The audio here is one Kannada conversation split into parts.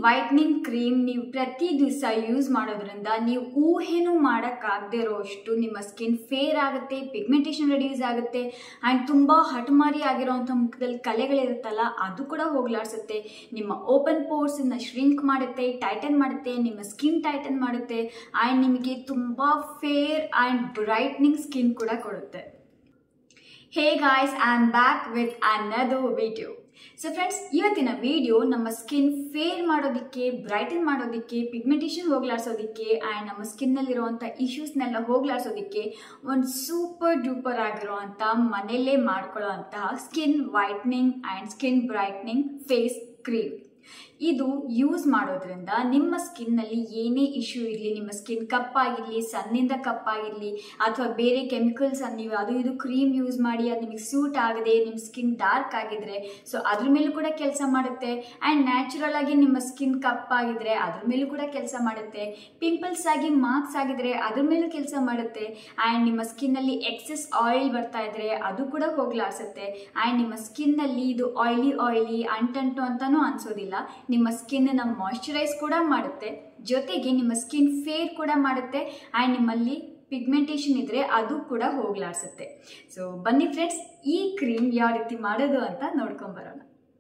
ವೈಟ್ನಿಂಗ್ ಕ್ರೀಮ್ ನೀವು ಪ್ರತಿ ದಿವಸ ಯೂಸ್ ಮಾಡೋದ್ರಿಂದ ನೀವು ಊಹೆನೂ ಮಾಡೋಕ್ಕಾಗದೇ ಇರೋಷ್ಟು ನಿಮ್ಮ ಸ್ಕಿನ್ ಫೇರ್ ಆಗುತ್ತೆ ಪಿಗ್ಮೆಂಟೇಷನ್ ರೆಡ್ಯೂಸ್ ಆಗುತ್ತೆ ಆ್ಯಂಡ್ ತುಂಬ ಹಠಮಾರಿ ಆಗಿರೋವಂಥ ಮುಖದಲ್ಲಿ ಕಲೆಗಳಿರುತ್ತಲ್ಲ ಅದು ಕೂಡ ಹೋಗ್ಲಾಡ್ಸುತ್ತೆ ನಿಮ್ಮ ಓಪನ್ ಪೋರ್ಸನ್ನು ಶ್ರಿಂಕ್ ಮಾಡುತ್ತೆ ಟೈಟನ್ ಮಾಡುತ್ತೆ ನಿಮ್ಮ ಸ್ಕಿನ್ ಟೈಟನ್ ಮಾಡುತ್ತೆ ಆ್ಯಂಡ್ ನಿಮಗೆ ತುಂಬ ಫೇರ್ ಆ್ಯಂಡ್ ಬ್ರೈಟ್ನಿಂಗ್ ಸ್ಕಿನ್ ಕೂಡ ಕೊಡುತ್ತೆ hey guys I am back with another video so friends ಇವತ್ತಿನ ವಿಡಿಯೋ ನಮ್ಮ ಸ್ಕಿನ್ ಫೇರ್ ಮಾಡೋದಕ್ಕೆ ಬ್ರೈಟನ್ ಮಾಡೋದಕ್ಕೆ ಪಿಗ್ಮೆಂಟೇಷನ್ ಹೋಗ್ಲಾಡ್ಸೋದಕ್ಕೆ ಆ್ಯಂಡ್ ನಮ್ಮ ಸ್ಕಿನ್ನಲ್ಲಿರುವಂಥ ಇಶ್ಯೂಸ್ನೆಲ್ಲ ಹೋಗ್ಲಾಡ್ಸೋದಕ್ಕೆ ಒಂದು ಸೂಪರ್ ಡೂಪರ್ ಆಗಿರೋವಂಥ ಮನೆಯಲ್ಲೇ ಮಾಡ್ಕೊಳ್ಳೋ ಅಂತಹ skin whitening and skin brightening face cream ಇದು ಯೂಸ್ ಮಾಡೋದ್ರಿಂದ ನಿಮ್ಮ ಸ್ಕಿನ್ನಲ್ಲಿ ಏನೇ ಇಶ್ಯೂ ಇರಲಿ ನಿಮ್ಮ ಸ್ಕಿನ್ ಕಪ್ಪಾಗಿರಲಿ ಸನ್ನಿಂದ ಕಪ್ಪಾಗಿರಲಿ ಅಥವಾ ಬೇರೆ ಕೆಮಿಕಲ್ಸ್ ನೀವು ಅದು ಇದು ಕ್ರೀಮ್ ಯೂಸ್ ಮಾಡಿ ಅದು ನಿಮಗೆ ಸೂಟ್ ಆಗದೆ ನಿಮ್ಮ ಸ್ಕಿನ್ ಡಾರ್ಕ್ ಆಗಿದ್ರೆ ಸೊ ಅದ್ರ ಮೇಲೂ ಕೂಡ ಕೆಲಸ ಮಾಡುತ್ತೆ ಆ್ಯಂಡ್ ನ್ಯಾಚುರಲ್ ಆಗಿ ನಿಮ್ಮ ಸ್ಕಿನ್ ಕಪ್ಪಾಗಿದ್ರೆ ಅದ್ರ ಮೇಲೂ ಕೂಡ ಕೆಲಸ ಮಾಡುತ್ತೆ ಪಿಂಪಲ್ಸ್ ಆಗಿ ಮಾರ್ಕ್ಸ್ ಆಗಿದ್ರೆ ಅದ್ರ ಮೇಲೂ ಕೆಲಸ ಮಾಡುತ್ತೆ ಆ್ಯಂಡ್ ನಿಮ್ಮ ಸ್ಕಿನ್ನಲ್ಲಿ ಎಕ್ಸೆಸ್ ಆಯಿಲ್ ಬರ್ತಾ ಇದ್ರೆ ಅದು ಕೂಡ ಹೋಗ್ಲಾಡ್ಸುತ್ತೆ ಆ್ಯಂಡ್ ನಿಮ್ಮ ಸ್ಕಿನ್ನಲ್ಲಿ ಇದು ಆಯಿಲಿ ಆಯಿಲಿ ಅಂಟಂಟು ಅಂತಾನೂ ಅನ್ಸೋದಿಲ್ಲ ನಿಮ್ಮ ಸ್ಕಿನ್ನ ಮಾಯ್ಶ್ಚರೈಸ್ ಕೂಡ ಮಾಡುತ್ತೆ ಜೊತೆಗೆ ನಿಮ್ಮ ಸ್ಕಿನ್ ಫೇರ್ ಕೂಡ ಮಾಡುತ್ತೆ ಆ್ಯಂಡ್ ನಿಮ್ಮಲ್ಲಿ ಪಿಗ್ಮೆಂಟೇಷನ್ ಇದ್ರೆ ಅದು ಕೂಡ ಹೋಗ್ಲಾಡ್ಸುತ್ತೆ ಸೊ ಬನ್ನಿ ಫ್ರೆಂಡ್ಸ್ ಈ ಕ್ರೀಮ್ ಯಾವ ರೀತಿ ಮಾಡೋದು ಅಂತ ನೋಡ್ಕೊಂಬರೋಣ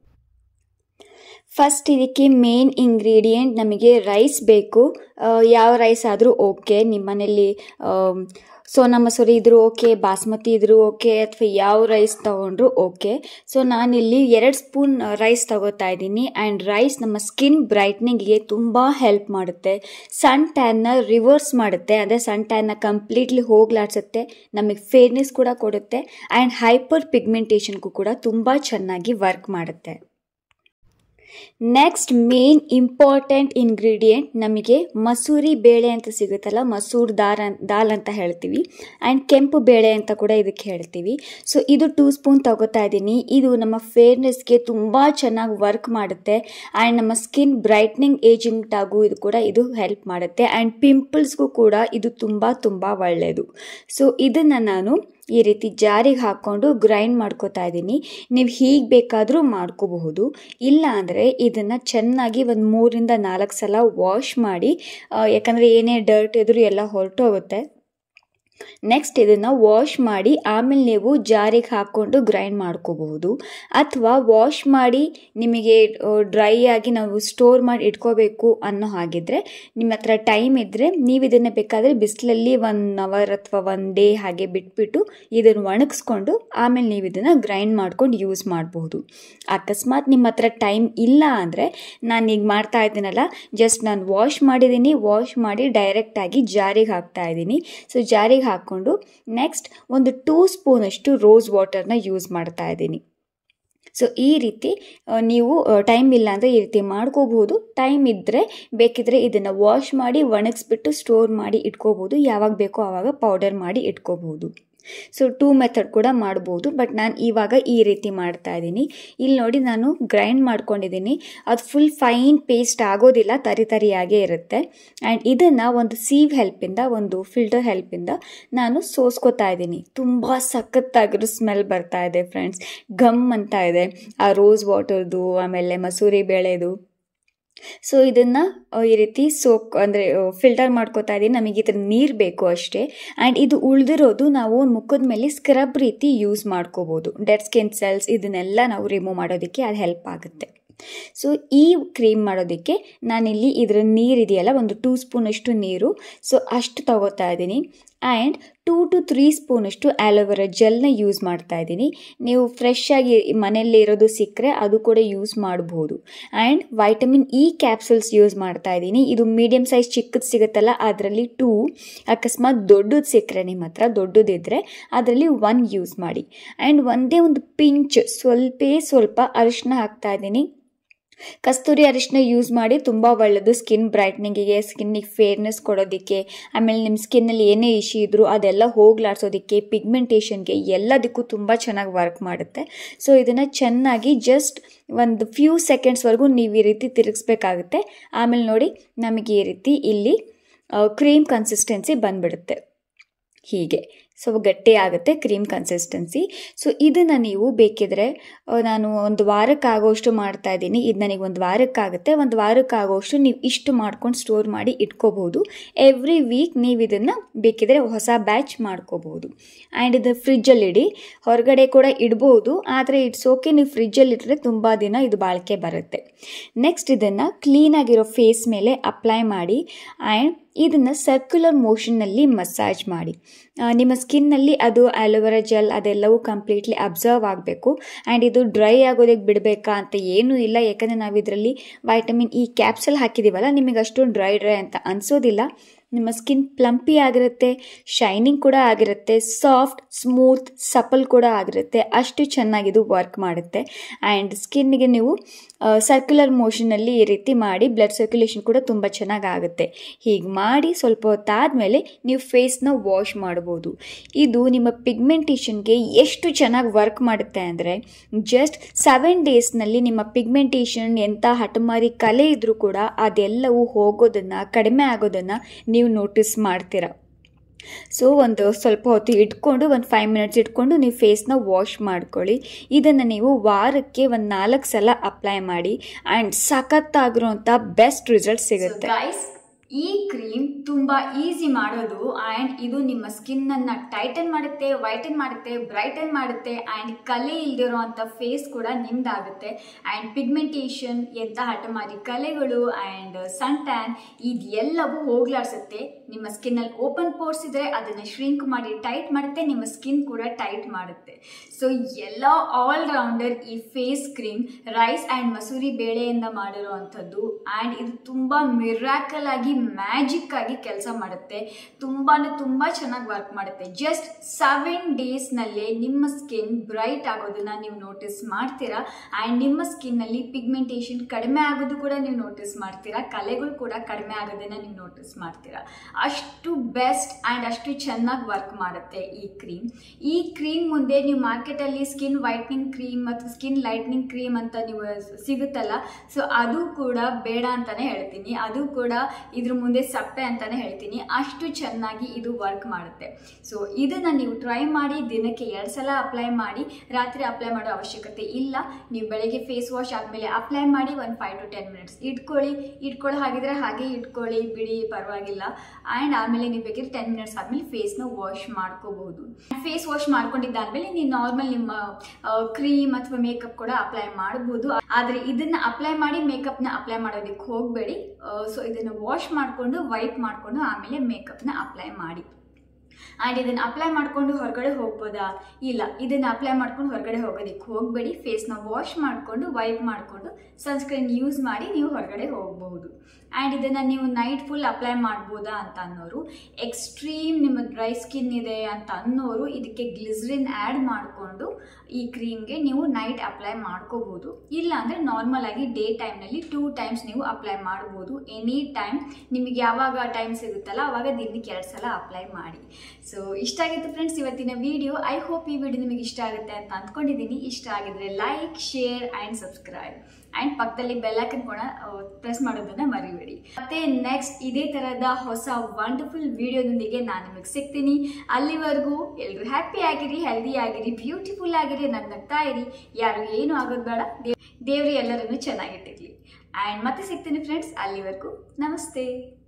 ಫಸ್ಟ್ ಇದಕ್ಕೆ ಮೇನ್ ಇಂಗ್ರೀಡಿಯೆಂಟ್ ನಮಗೆ ರೈಸ್ ಬೇಕು ಯಾವ ರೈಸ್ ಆದರೂ ಓಕೆ ನಿಮ್ಮನೇಲಿ ಸೋನಾ ಮಸೂರಿ ಇದ್ರೂ ಓಕೆ ಬಾಸ್ಮತಿ ಇದ್ರೂ ಓಕೆ ಅಥವಾ ಯಾವ ರೈಸ್ ತೊಗೊಂಡ್ರು ಓಕೆ ಸೊ ನಾನಿಲ್ಲಿ ಎರಡು ಸ್ಪೂನ್ ರೈಸ್ ತಗೋತಾ ಇದ್ದೀನಿ ಆ್ಯಂಡ್ ರೈಸ್ ನಮ್ಮ ಸ್ಕಿನ್ ಬ್ರೈಟ್ನಿಂಗಿಗೆ ತುಂಬ ಹೆಲ್ಪ್ ಮಾಡುತ್ತೆ ಸನ್ ಟ್ಯಾನ್ನ ರಿವರ್ಸ್ ಮಾಡುತ್ತೆ ಅಂದರೆ ಸನ್ ಟ್ಯಾನ್ನ ಕಂಪ್ಲೀಟ್ಲಿ ಹೋಗ್ಲಾಡ್ಸುತ್ತೆ ನಮಗೆ ಫೇರ್ನೆಸ್ ಕೂಡ ಕೊಡುತ್ತೆ ಆ್ಯಂಡ್ ಹೈಪರ್ ಪಿಗ್ಮೆಂಟೇಷನ್ಗೂ ಕೂಡ ತುಂಬ ಚೆನ್ನಾಗಿ ವರ್ಕ್ ಮಾಡುತ್ತೆ ನೆಕ್ಸ್ಟ್ ಮೇನ್ ಇಂಪಾರ್ಟೆಂಟ್ ಇಂಗ್ರೀಡಿಯೆಂಟ್ ನಮಗೆ ಮಸೂರಿ ಬೇಳೆ ಅಂತ ಸಿಗುತ್ತಲ್ಲ ಮಸೂರ್ ದಾರ್ ದಾಲ್ ಅಂತ ಹೇಳ್ತೀವಿ ಆ್ಯಂಡ್ ಕೆಂಪು ಬೇಳೆ ಅಂತ ಕೂಡ ಇದಕ್ಕೆ ಹೇಳ್ತೀವಿ ಸೊ ಇದು ಟೂ ಸ್ಪೂನ್ ತಗೋತಾ ಇದ್ದೀನಿ ಇದು ನಮ್ಮ ಫೇರ್ನೆಸ್ಗೆ ತುಂಬ ಚೆನ್ನಾಗಿ ವರ್ಕ್ ಮಾಡುತ್ತೆ ಆ್ಯಂಡ್ ನಮ್ಮ ಸ್ಕಿನ್ ಬ್ರೈಟ್ನಿಂಗ್ ಏಜಿಂಗ್ ಆಗು ಇದು ಕೂಡ ಇದು ಹೆಲ್ಪ್ ಮಾಡುತ್ತೆ ಆ್ಯಂಡ್ ಪಿಂಪಲ್ಸ್ಗೂ ಕೂಡ ಇದು ತುಂಬ ತುಂಬ ಒಳ್ಳೆಯದು ಸೊ ಇದನ್ನು ನಾನು ಈ ರೀತಿ ಜಾರಿಗೆ ಹಾಕ್ಕೊಂಡು ಗ್ರೈಂಡ್ ಮಾಡ್ಕೋತಾ ಇದ್ದೀನಿ ನೀವು ಹೀಗೆ ಬೇಕಾದರೂ ಮಾಡ್ಕೋಬಹುದು ಇಲ್ಲ ಅಂದರೆ ಇದನ್ನು ಚೆನ್ನಾಗಿ ಒಂದು ಮೂರಿಂದ ನಾಲ್ಕು ಸಲ ವಾಶ್ ಮಾಡಿ ಯಾಕಂದರೆ ಏನೇ ಡರ್ಟ್ ಇದ್ರೂ ಎಲ್ಲ ಹೊರಟೋಗುತ್ತೆ ನೆಕ್ಸ್ಟ್ ಇದನ್ನು ವಾಶ್ ಮಾಡಿ ಆಮೇಲೆ ನೀವು ಜಾರಿಗೆ ಹಾಕ್ಕೊಂಡು ಗ್ರೈಂಡ್ ಮಾಡ್ಕೋಬಹುದು ಅಥವಾ ವಾಶ್ ಮಾಡಿ ನಿಮಗೆ ಡ್ರೈ ಆಗಿ ನಾವು ಸ್ಟೋರ್ ಮಾಡಿ ಇಟ್ಕೋಬೇಕು ಅನ್ನೋ ಹಾಗಿದ್ರೆ ನಿಮ್ಮ ಹತ್ರ ಟೈಮ್ ಇದ್ದರೆ ನೀವು ಇದನ್ನು ಬೇಕಾದರೆ ಬಿಸಿಲಲ್ಲಿ ಒನ್ ಅವರ್ ಅಥವಾ ಒನ್ ಡೇ ಹಾಗೆ ಬಿಟ್ಬಿಟ್ಟು ಇದನ್ನು ಒಣಗಿಸ್ಕೊಂಡು ಆಮೇಲೆ ನೀವು ಇದನ್ನು ಗ್ರೈಂಡ್ ಮಾಡ್ಕೊಂಡು ಯೂಸ್ ಮಾಡಬಹುದು ಅಕಸ್ಮಾತ್ ನಿಮ್ಮ ಹತ್ರ ಟೈಮ್ ಇಲ್ಲ ಅಂದರೆ ನಾನು ಈಗ ಮಾಡ್ತಾ ಇದ್ದೀನಲ್ಲ ಜಸ್ಟ್ ನಾನು ವಾಶ್ ಮಾಡಿದ್ದೀನಿ ವಾಶ್ ಮಾಡಿ ಡೈರೆಕ್ಟಾಗಿ ಜಾರಿಗೆ ಹಾಕ್ತಾ ಇದ್ದೀನಿ ಸೊ ಜಾರಿಗೆ ಹಾಕ್ಕೊಂಡು ನೆಕ್ಸ್ಟ್ ಒಂದು ಟೂ ಸ್ಪೂನಷ್ಟು ರೋಸ್ ವಾಟರ್ನ ಯೂಸ್ ಮಾಡ್ತಾ ಇದ್ದೀನಿ ಸೊ ಈ ರೀತಿ ನೀವು ಟೈಮ್ ಇಲ್ಲ ಅಂದರೆ ಈ ರೀತಿ ಮಾಡ್ಕೋಬಹುದು ಟೈಮ್ ಇದ್ದರೆ ಬೇಕಿದ್ರೆ ಇದನ್ನು ವಾಶ್ ಮಾಡಿ ಒಣಗಿಸ್ಬಿಟ್ಟು ಸ್ಟೋರ್ ಮಾಡಿ ಇಟ್ಕೋಬೋದು ಯಾವಾಗ ಬೇಕೋ ಆವಾಗ ಪೌಡರ್ ಮಾಡಿ ಇಟ್ಕೋಬಹುದು ಸೊ ಟೂ ಮೆಥಡ್ ಕೂಡ ಮಾಡ್ಬೋದು ಬಟ್ ನಾನು ಇವಾಗ ಈ ರೀತಿ ಮಾಡ್ತಾ ಇದ್ದೀನಿ ಇಲ್ಲಿ ನೋಡಿ ನಾನು ಗ್ರೈಂಡ್ ಮಾಡ್ಕೊಂಡಿದ್ದೀನಿ ಅದು ಫುಲ್ ಫೈನ್ ಪೇಸ್ಟ್ ಆಗೋದಿಲ್ಲ ತರಿ ತರಿಯಾಗೇ ಇರುತ್ತೆ ಆ್ಯಂಡ್ ಇದನ್ನು ಒಂದು ಸೀವ್ ಹೆಲ್ಪಿಂದ ಒಂದು ಫಿಲ್ಟರ್ ಹೆಲ್ಪಿಂದ ನಾನು ಸೋಸ್ಕೋತಾ ಇದ್ದೀನಿ ತುಂಬ ಸಖತ್ತಾಗಿರೋ ಸ್ಮೆಲ್ ಬರ್ತಾ ಇದೆ ಫ್ರೆಂಡ್ಸ್ ಗಮ್ ಅಂತ ಇದೆ ಆ ರೋಸ್ ವಾಟರ್ದು ಆಮೇಲೆ ಮಸೂರಿ ಬೇಳೆದು ಸೊ ಇದನ್ನು ಈ ರೀತಿ ಸೋಕ್ ಅಂದರೆ ಫಿಲ್ಟರ್ ಮಾಡ್ಕೋತಾ ಇದ್ದೀನಿ ನಮಗೆ ಇದ್ರ ನೀರು ಬೇಕು ಅಷ್ಟೇ ಆ್ಯಂಡ್ ಇದು ಉಳಿದಿರೋದು ನಾವು ಮುಖದ ಮೇಲೆ ಸ್ಕ್ರಬ್ ರೀತಿ ಯೂಸ್ ಮಾಡ್ಕೋಬೋದು ಡೆಡ್ ಸ್ಕಿನ್ ಸೆಲ್ಸ್ ಇದನ್ನೆಲ್ಲ ನಾವು ರಿಮೂವ್ ಮಾಡೋದಕ್ಕೆ ಅದು ಹೆಲ್ಪ್ ಆಗುತ್ತೆ ಸೊ ಈ ಕ್ರೀಮ್ ಮಾಡೋದಕ್ಕೆ ನಾನಿಲ್ಲಿ ಇದರ ನೀರಿದೆಯಲ್ಲ ಒಂದು ಟೂ ಸ್ಪೂನಷ್ಟು ನೀರು ಸೊ ಅಷ್ಟು ತಗೋತಾ ಇದ್ದೀನಿ ಆ್ಯಂಡ್ ಟೂ ಟು ತ್ರೀ ಸ್ಪೂನಷ್ಟು ಆ್ಯಲೋವೆರಾ ಜೆಲ್ನ ಯೂಸ್ ಮಾಡ್ತಾ ಇದ್ದೀನಿ ನೀವು ಫ್ರೆಶ್ ಆಗಿ ಮನೆಯಲ್ಲಿ ಇರೋದು ಸಿಕ್ಕರೆ ಅದು ಕೂಡ ಯೂಸ್ ಮಾಡ್ಬೋದು and vitamin E capsules use ಮಾಡ್ತಾ ಇದ್ದೀನಿ ಇದು ಮೀಡಿಯಮ್ ಸೈಜ್ ಚಿಕ್ಕದು ಸಿಗುತ್ತಲ್ಲ ಅದರಲ್ಲಿ ಟೂ ಅಕಸ್ಮಾತ್ ದೊಡ್ಡದು ಸಿಕ್ಕರೆ ನಿಮ್ಮ ಹತ್ರ ದೊಡ್ಡದಿದ್ದರೆ ಅದರಲ್ಲಿ ಒನ್ ಯೂಸ್ ಮಾಡಿ ಆ್ಯಂಡ್ ಒಂದೇ ಒಂದು ಪಿಂಚ್ ಸ್ವಲ್ಪೇ ಸ್ವಲ್ಪ ಅರಿಶಿನ ಹಾಕ್ತಾ ಇದ್ದೀನಿ ಕಸ್ತೂರಿ ಅರಿಶಿನ ಯೂಸ್ ಮಾಡಿ ತುಂಬ ಒಳ್ಳೆಯದು ಸ್ಕಿನ್ ಬ್ರೈಟ್ನಿಂಗಿಗೆ ಸ್ಕಿನ್ನಿಗೆ ಫೇರ್ನೆಸ್ ಕೊಡೋದಕ್ಕೆ ಆಮೇಲೆ ನಿಮ್ಮ ಸ್ಕಿನ್ನಲ್ಲಿ ಏನೇ ಇಶ್ಯೂ ಇದ್ದರೂ ಅದೆಲ್ಲ ಹೋಗ್ಲಾಡ್ಸೋದಕ್ಕೆ ಪಿಗ್ಮೆಂಟೇಷನ್ಗೆ ಎಲ್ಲದಕ್ಕೂ ತುಂಬ ಚೆನ್ನಾಗಿ ವರ್ಕ್ ಮಾಡುತ್ತೆ ಸೊ ಇದನ್ನು ಚೆನ್ನಾಗಿ ಜಸ್ಟ್ ಒಂದು ಫ್ಯೂ ಸೆಕೆಂಡ್ಸ್ವರೆಗೂ ನೀವು ಈ ರೀತಿ ತಿರುಗಿಸ್ಬೇಕಾಗುತ್ತೆ ಆಮೇಲೆ ನೋಡಿ ನಮಗೆ ಈ ರೀತಿ ಇಲ್ಲಿ ಕ್ರೀಮ್ ಕನ್ಸಿಸ್ಟೆನ್ಸಿ ಬಂದ್ಬಿಡುತ್ತೆ ಹೀಗೆ ಸ್ವಲ್ಪ ಗಟ್ಟಿ ಆಗುತ್ತೆ ಕ್ರೀಮ್ ಕನ್ಸಿಸ್ಟೆನ್ಸಿ ಸೊ ಇದನ್ನು ನೀವು ಬೇಕಿದ್ರೆ ಆ, ನಾನು ಒಂದು ವಾರಕ್ಕಾಗೋಷ್ಟು ಮಾಡ್ತಾ ಇದ್ದೀನಿ ಇದು ನನಗೆ ಒಂದು ವಾರಕ್ಕಾಗುತ್ತೆ ಒಂದು ವಾರಕ್ಕಾಗೋಷ್ಟು ನೀವು ಇಷ್ಟು ಮಾಡ್ಕೊಂಡು ಸ್ಟೋರ್ ಮಾಡಿ ಇಟ್ಕೋಬಹುದು ಎವ್ರಿ ವೀಕ್ ನೀವು ಇದನ್ನು ಬೇಕಿದ್ರೆ ಹೊಸ ಬ್ಯಾಚ್ ಮಾಡ್ಕೋಬಹುದು ಆ್ಯಂಡ್ ಇದು ಫ್ರಿಜ್ಜಲ್ಲಿ ಇಡಿ ಹೊರಗಡೆ ಕೂಡ ಇಡ್ಬೋದು ಆದರೆ ಇಟ್ಸ್ ಓಕೆ ನೀವು ಫ್ರಿಜ್ಜಲ್ಲಿ ಇಟ್ಟರೆ ತುಂಬ ದಿನ ಇದು ಬಾಳಿಕೆ ಬರುತ್ತೆ ನೆಕ್ಸ್ಟ್ ಇದನ್ನು ಕ್ಲೀನಾಗಿರೋ ಫೇಸ್ ಮೇಲೆ ಅಪ್ಲೈ ಮಾಡಿ ಆ್ಯಂಡ್ ಇದನ್ನು ಸರ್ಕ್ಯುಲರ್ ಮೋಷನ್ನಲ್ಲಿ ಮಸಾಜ್ ಮಾಡಿ ಆ, ನಿಮ್ಮ ಸ್ಕಿನ್ನಲ್ಲಿ ಅದು ಆಲೋವೆರಾ ಜೆಲ್ ಅದೆಲ್ಲವೂ ಕಂಪ್ಲೀಟ್ಲಿ ಅಬ್ಸರ್ವ್ ಆಗಬೇಕು ಆ್ಯಂಡ್ ಇದು ಡ್ರೈ ಆಗೋದಕ್ಕೆ ಬಿಡಬೇಕಾ ಅಂತ ಏನೂ ಇಲ್ಲ ಯಾಕಂದರೆ ನಾವು ಇದರಲ್ಲಿ ವೈಟಮಿನ್ ಇ ಕ್ಯಾಪ್ಸಲ್ ಹಾಕಿದ್ದೀವಲ್ಲ ನಿಮಗೆ ಅಷ್ಟು ಡ್ರೈ ಡ್ರೈ ಅಂತ ಅನಿಸೋದಿಲ್ಲ ನಿಮ್ಮ ಸ್ಕಿನ್ ಪ್ಲಂಪಿ ಆಗಿರುತ್ತೆ ಶೈನಿಂಗ್ ಕೂಡ ಆಗಿರುತ್ತೆ ಸಾಫ್ಟ್ ಸ್ಮೂತ್ ಸಪಲ್ ಕೂಡ ಆಗಿರುತ್ತೆ ಅಷ್ಟು ಚೆನ್ನಾಗಿದು ವರ್ಕ್ ಮಾಡುತ್ತೆ ಆ್ಯಂಡ್ ಸ್ಕಿನ್ಗೆ ನೀವು ಸರ್ಕ್ಯುಲರ್ ಮೋಷನಲ್ಲಿ ಈ ರೀತಿ ಮಾಡಿ ಬ್ಲಡ್ ಸರ್ಕ್ಯುಲೇಷನ್ ಕೂಡ ತುಂಬ ಚೆನ್ನಾಗಿ ಆಗುತ್ತೆ ಹೀಗೆ ಮಾಡಿ ಸ್ವಲ್ಪ ಹೊತ್ತಾದಮೇಲೆ ನೀವು ಫೇಸ್ನ ವಾಶ್ ಮಾಡ್ಬೋದು ಇದು ನಿಮ್ಮ ಪಿಗ್ಮೆಂಟೇಷನ್ಗೆ ಎಷ್ಟು ಚೆನ್ನಾಗಿ ವರ್ಕ್ ಮಾಡುತ್ತೆ ಅಂದರೆ ಜಸ್ಟ್ ಸೆವೆನ್ ಡೇಸ್ನಲ್ಲಿ ನಿಮ್ಮ ಪಿಗ್ಮೆಂಟೇಷನ್ ಎಂಥ ಹಠಮಾರಿ ಕಲೆ ಇದ್ದರೂ ಕೂಡ ಅದೆಲ್ಲವೂ ಹೋಗೋದನ್ನು ಕಡಿಮೆ ಆಗೋದನ್ನು ನೀವು ನೋಟಿಸ್ ಮಾಡ್ತೀರ ಸೊ ಒಂದು ಸ್ವಲ್ಪ ಹೊತ್ತು ಇಟ್ಕೊಂಡು ಒಂದು ಫೈವ್ ಮಿನಿಟ್ಸ್ ಇಟ್ಕೊಂಡು ನೀವು ಫೇಸ್ನ ವಾಶ್ ಮಾಡ್ಕೊಳ್ಳಿ ಇದನ್ನು ನೀವು ವಾರಕ್ಕೆ ಒಂದು ನಾಲ್ಕು ಸಲ ಅಪ್ಲೈ ಮಾಡಿ ಆ್ಯಂಡ್ ಸಖತ್ತಾಗಿರುವಂಥ ಬೆಸ್ಟ್ ರಿಸಲ್ಟ್ ಸಿಗುತ್ತೆ ಗೈಸ್ ಈ ಕ್ರೀಮ್ ತುಂಬಾ ಈಸಿ ಮಾಡೋದು ಆ್ಯಂಡ್ ಇದು ನಿಮ್ಮ ಸ್ಕಿನ್ ಅನ್ನ ಟೈಟನ್ ಮಾಡುತ್ತೆ ವೈಟನ್ ಮಾಡುತ್ತೆ ಬ್ರೈಟನ್ ಮಾಡುತ್ತೆ ಆ್ಯಂಡ್ ಕಲೆ ಇಲ್ದಿರೋಂಥ ಫೇಸ್ ಕೂಡ ನಿಮ್ದಾಗುತ್ತೆ ಆ್ಯಂಡ್ ಪಿಗ್ಮೆಂಟೇಷನ್ ಎಂಥ ಹಠಮಾರಿ ಕಲೆಗಳು ಆ್ಯಂಡ್ ಸನ್ ಟ್ಯಾನ್ ಇದೆಲ್ಲವೂ ಹೋಗ್ಲಾಡ್ಸುತ್ತೆ ನಿಮ್ಮ ಸ್ಕಿನ್ನಲ್ಲಿ ಓಪನ್ ಪೋರ್ಸ್ ಇದ್ರೆ ಅದನ್ನು ಶ್ರಿಂಕ್ ಮಾಡಿ ಟೈಟ್ ಮಾಡುತ್ತೆ ನಿಮ್ಮ ಸ್ಕಿನ್ ಕೂಡ ಟೈಟ್ ಮಾಡುತ್ತೆ ಸೊ ಎಲ್ಲ ಆಲ್ ರೌಂಡರ್ ಈ ಫೇಸ್ ಕ್ರೀಮ್ ರೈಸ್ ಆ್ಯಂಡ್ ಮಸೂರಿ ಬೇಳೆಯಿಂದ ಮಾಡಿರುವಂಥದ್ದು ಆ್ಯಂಡ್ ಇದು ತುಂಬ ಮಿರಾಕಲ್ ಆಗಿ ಮ್ಯಾಜಿಕ್ ಆಗಿ ಕೆಲಸ ಮಾಡುತ್ತೆ ತುಂಬಾ ತುಂಬ ಚೆನ್ನಾಗಿ ವರ್ಕ್ ಮಾಡುತ್ತೆ ಜಸ್ಟ್ ಸೆವೆನ್ ಡೇಸ್ನಲ್ಲೇ ನಿಮ್ಮ ಸ್ಕಿನ್ ಬ್ರೈಟ್ ಆಗೋದನ್ನ ನೀವು ನೋಟಿಸ್ ಮಾಡ್ತೀರಾ ಆ್ಯಂಡ್ ನಿಮ್ಮ ಸ್ಕಿನ್ನಲ್ಲಿ ಪಿಗ್ಮೆಂಟೇಷನ್ ಕಡಿಮೆ ಆಗೋದು ಕೂಡ ನೀವು ನೋಟಿಸ್ ಮಾಡ್ತೀರಾ ಕಲೆಗಳು ಕೂಡ ಕಡಿಮೆ ಆಗೋದನ್ನ ನೀವು ನೋಟಿಸ್ ಮಾಡ್ತೀರಾ ಅಷ್ಟು ಬೆಸ್ಟ್ ಆ್ಯಂಡ್ ಅಷ್ಟು ಚೆನ್ನಾಗಿ ವರ್ಕ್ ಮಾಡುತ್ತೆ ಈ ಕ್ರೀಮ್ ಈ ಕ್ರೀಮ್ ಮುಂದೆ ನೀವು ಮಾರ್ಕೆಟಲ್ಲಿ ಸ್ಕಿನ್ ವೈಟ್ನಿಂಗ್ ಕ್ರೀಮ್ ಮತ್ತು ಸ್ಕಿನ್ ಲೈಟ್ನಿಂಗ್ ಕ್ರೀಮ್ ಅಂತ ನೀವು ಸಿಗುತ್ತಲ್ಲ ಸೊ ಅದು ಕೂಡ ಬೇಡ ಅಂತಾನೆ ಹೇಳ್ತೀನಿ ಅದು ಕೂಡ ಇದ್ರ ಮುಂದೆ ಸಪ್ಪೆ ಅಂತಾನೆ ಹೇಳ್ತೀನಿ ಅಷ್ಟು ಚೆನ್ನಾಗಿ ಇದು ವರ್ಕ್ ಮಾಡುತ್ತೆ ಸೊ ಇದನ್ನ ನೀವು ಟ್ರೈ ಮಾಡಿ ದಿನಕ್ಕೆ ಎರಡು ಸಲ ಅಪ್ಲೈ ಮಾಡಿ ರಾತ್ರಿ ಅಪ್ಲೈ ಮಾಡೋ ಅವಶ್ಯಕತೆ ಇಲ್ಲ ನೀವು ಬೆಳಗ್ಗೆ ಫೇಸ್ ವಾಶ್ ಆದಮೇಲೆ ಅಪ್ಲೈ ಮಾಡಿ ಒಂದು ಫೈವ್ ಟು ಟೆನ್ ಮಿನಿಟ್ಸ್ ಇಟ್ಕೊಳ್ಳಿ ಇಟ್ಕೊಳ್ಳೋ ಹಾಗಿದ್ರೆ ಹಾಗೆ ಇಟ್ಕೊಳ್ಳಿ ಬಿಡಿ ಪರವಾಗಿಲ್ಲ ಆ್ಯಂಡ್ ಆಮೇಲೆ ನೀವು ಬೇಕಿದ್ರೆ ಟೆನ್ ಮಿನಿಟ್ಸ್ ಆದಮೇಲೆ ಫೇಸ್ನ ವಾಶ್ ಮಾಡ್ಕೋಬಹುದು ಫೇಸ್ ವಾಶ್ ಮಾಡ್ಕೊಂಡಿದ್ದಾದ್ಮೇಲೆ ನೀವು ನಾರ್ಮಲ್ ನಿಮ್ಮ ಕ್ರೀಮ್ ಅಥವಾ ಮೇಕಪ್ ಕೂಡ ಅಪ್ಲೈ ಮಾಡ್ಬೋದು ಆದರೆ ಇದನ್ನ ಅಪ್ಲೈ ಮಾಡಿ ಮೇಕಪ್ನ ಅಪ್ಲೈ ಮಾಡೋದಕ್ಕೆ ಹೋಗಬೇಡಿ ಸೊ ಇದನ್ನು ವಾಶ್ ಮಾಡಿಕೊಂಡು ವೈಪ್ ಮಾಡಿಕೊಂಡು ಆಮೇಲೆ ಮೇಕಪ್ನ ಅಪ್ಲೈ ಮಾಡಿ ಆ್ಯಂಡ್ ಇದನ್ನು ಅಪ್ಲೈ ಮಾಡಿಕೊಂಡು ಹೊರಗಡೆ ಹೋಗ್ಬೋದಾ ಇಲ್ಲ ಇದನ್ನು ಅಪ್ಲೈ ಮಾಡ್ಕೊಂಡು ಹೊರಗಡೆ ಹೋಗೋದಕ್ಕೆ ಹೋಗಬೇಡಿ ಫೇಸ್ನ ವಾಶ್ ಮಾಡಿಕೊಂಡು ವೈಪ್ ಮಾಡಿಕೊಂಡು ಸನ್ಸ್ಕ್ರೀನ್ ಯೂಸ್ ಮಾಡಿ ನೀವು ಹೊರಗಡೆ ಹೋಗಬಹುದು ಆ್ಯಂಡ್ ಇದನ್ನು ನೀವು ನೈಟ್ ಫುಲ್ ಅಪ್ಲೈ ಮಾಡ್ಬೋದಾ ಅಂತ ಅನ್ನೋರು ಎಕ್ಸ್ಟ್ರೀಮ್ ನಿಮ್ಮ ಡ್ರೈ ಸ್ಕಿನ್ ಇದೆ ಅಂತ ಅನ್ನೋರು ಇದಕ್ಕೆ ಗ್ಲಿಸ್ರಿನ್ ಆ್ಯಡ್ ಮಾಡಿಕೊಂಡು ಈ ಕ್ರೀಮ್ಗೆ ನೀವು ನೈಟ್ ಅಪ್ಲೈ ಮಾಡ್ಕೋಬೋದು ಇಲ್ಲ ಅಂದರೆ ನಾರ್ಮಲ್ ಆಗಿ ಡೇ ಟೈಮ್ನಲ್ಲಿ ಟೂ ಟೈಮ್ಸ್ ನೀವು ಅಪ್ಲೈ ಮಾಡ್ಬೋದು ಎನಿ ಟೈಮ್ ನಿಮಗೆ ಯಾವಾಗ ಟೈಮ್ ಸಿಗುತ್ತಲ್ಲ ಆವಾಗ ದಿನಕ್ಕೆ ಎರಡು ಸಲ ಅಪ್ಲೈ ಮಾಡಿ ಸೊ ಇಷ್ಟ ಆಗಿತ್ತು ಫ್ರೆಂಡ್ಸ್ ಇವತ್ತಿನ ವಿಡಿಯೋ ಐ ಹೋಪ್ ಈ ವಿಡಿಯೋ ನಿಮಗೆ ಇಷ್ಟ ಆಗುತ್ತೆ ಅಂತ ಅಂದ್ಕೊಂಡಿದ್ದೀನಿ ಇಷ್ಟ ಆಗಿದ್ರೆ like share and subscribe and ಪಕ್ಕದಲ್ಲಿ ಬೆಲ್ಲೈಕನ್ ಕೂಡ ಪ್ರೆಸ್ ಮಾಡೋದನ್ನ ಮರಿಬೇಡಿ ಮತ್ತೆ ನೆಕ್ಸ್ಟ್ ಇದೇ ಥರದ ಹೊಸ ವಂಡರ್ಫುಲ್ ವಿಡಿಯೋದೊಂದಿಗೆ ನಾನು ನಿಮಗೆ ಸಿಗ್ತೀನಿ ಅಲ್ಲಿವರೆಗೂ ಎಲ್ಲರೂ ಹ್ಯಾಪಿ ಆಗಿರಿ ಹೆಲ್ದಿ ಆಗಿರಿ ಬ್ಯೂಟಿಫುಲ್ ಆಗಿರಿ ನಗ್ನಗ್ತಾ ಇರಿ ಯಾರು ಏನು ಆಗೋದು ಬೇಡ ದೇವ್ ದೇವ್ರು ಎಲ್ಲರನ್ನು ಚೆನ್ನಾಗಿಟ್ಟಿರ್ಲಿ ಆ್ಯಂಡ್ ಮತ್ತೆ ಸಿಗ್ತೀನಿ ಫ್ರೆಂಡ್ಸ್ ಅಲ್ಲಿವರೆಗೂ ನಮಸ್ತೆ